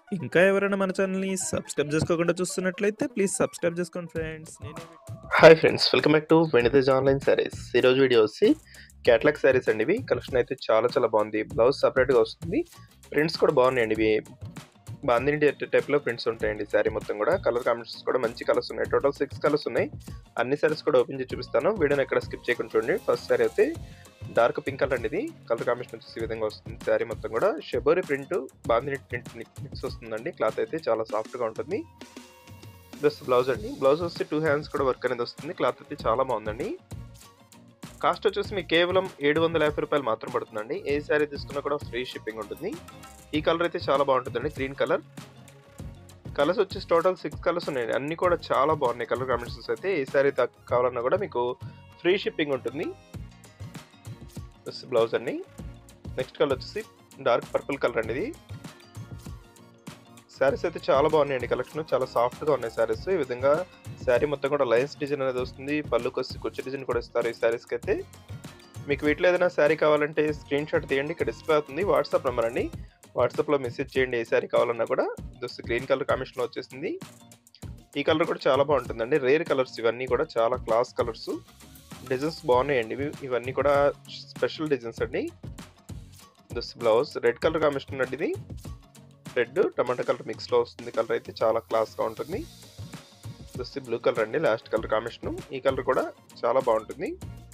ఇంకా ఎవరైనా మన ఛానల్‌ని సబ్స్క్రైబ్ చేసుకోకుండా చూస్తున్నట్లయితే ప్లీజ్ సబ్స్క్రైబ్ చేసుకోండి ఫ్రెండ్స్. నేను hi friends welcome back to వెనితేజ్ ఆన్లైన్ శారీస్ ఈరోజు వీడియో వచ్చి క్యాట్లాగ్ శారీస్ అండి ఇవి కలెక్షన్ అయితే చాలా చాలా బాగుంది బ్లౌజ్ సపరేట్గా వస్తుంది ప్రింట్స్ కూడా బాగున్నాయండి ఇవి బాందిని టైప్లో ప్రింట్స్ ఉంటాయండి శారీ మొత్తం కూడా కలర్ కాంబినేషన్స్ కూడా మంచి కలర్స్ ఉన్నాయి టోటల్ సిక్స్ కలర్స్ ఉన్నాయి అన్ని శారీస్ కూడా ఓపెన్ చేసి చూపిస్తాను వీడియోని ఎక్కడ స్కిప్ చేయకుండా చూడండి ఫస్ట్ శారీ అయితే డార్క్ పింక్ కలర్ అండి ఇది కలర్ కాంబినేషన్ వచ్చేసి ఈ విధంగా వస్తుంది శారీ మొత్తం కూడా shibori print bandhani print mix వస్తుందండి క్లాత్ అయితే చాలా సాఫ్ట్గా ఉంటుంది ప్లస్ బ్లౌజ్ అండి బ్లౌజ్ వస్తే టూ హ్యాండ్స్ కూడా వర్క్ అనేది వస్తుంది క్లాత్ అయితే చాలా బాగుందండి కాస్ట్ వచ్చేసి మీకు కేవలం ఏడు వందల యాభై రూపాయలు మాత్రం పడుతుందండి ఏ శారీ తీసుకున్నా కూడా ఫ్రీ షిప్పింగ్ ఉంటుంది ఈ కలర్ అయితే చాలా బాగుంటుందండి గ్రీన్ కలర్ కలర్స్ వచ్చేసి టోటల్ సిక్స్ కలర్స్ ఉన్నాయండి అన్ని కూడా చాలా బాగున్నాయి కలర్ కాంబినేషన్స్ అయితే ఏ శారీ కావాలన్నా కూడా మీకు ఫ్రీ షిప్పింగ్ ఉంటుంది ప్లస్ బ్లౌజ్ అండి నెక్స్ట్ కలర్ వచ్చేసి డార్క్ పర్పుల్ కలర్ అండి ఇది శారీస్ అయితే చాలా బాగున్నాయండి కలెక్షన్ చాలా సాఫ్ట్గా ఉన్నాయి శారీస్ ఈ విధంగా శారీ మొత్తం కూడా లైన్స్ డిజైన్ అనేది వస్తుంది పళ్ళుకి వచ్చి కుచ్చు డిజైన్ కూడా ఇస్తారు ఈ శారీస్కి అయితే మీకు వీటిలో ఏదైనా శారీ కావాలంటే స్క్రీన్ షాట్ తీయండి ఇక్కడ డిస్ప్లే అవుతుంది వాట్సాప్ నెంబర్ అండి వాట్సాప్లో మెసేజ్ చేయండి ఏ శారీ కావాలన్నా కూడా జస్ట్ గ్రీన్ కలర్ కాంబినేషన్లో వచ్చేసింది ఈ కలర్ కూడా చాలా బాగుంటుందండి రేర్ కలర్స్ ఇవన్నీ కూడా చాలా క్లాస్ కలర్స్ డిజైన్స్ బాగున్నాయండి ఇవి ఇవన్నీ కూడా స్పెషల్ డిజైన్స్ అండి this blouse red colour combination అండి ఇది రెడ్ టమాటా కలర్ మిక్స్లో వస్తుంది కలర్ అయితే చాలా క్లాస్గా ఉంటుంది దిస్ బ్లూ కలర్ అండి లాస్ట్ కలర్ కాంబినేషన్ ఈ కలర్ కూడా చాలా బాగుంటుంది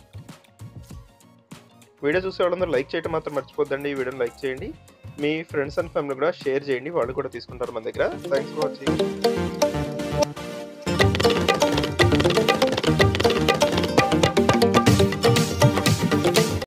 వీడియో చూసే వాళ్ళందరూ లైక్ చేయడం మాత్రం మర్చిపోద్దండి ఈ వీడియోని లైక్ చేయండి మీ ఫ్రెండ్స్ అండ్ ఫ్యామిలీ కూడా షేర్ చేయండి వాళ్ళు కూడా తీసుకుంటారు మన దగ్గర థ్యాంక్స్ ఫర్ వాచింగ్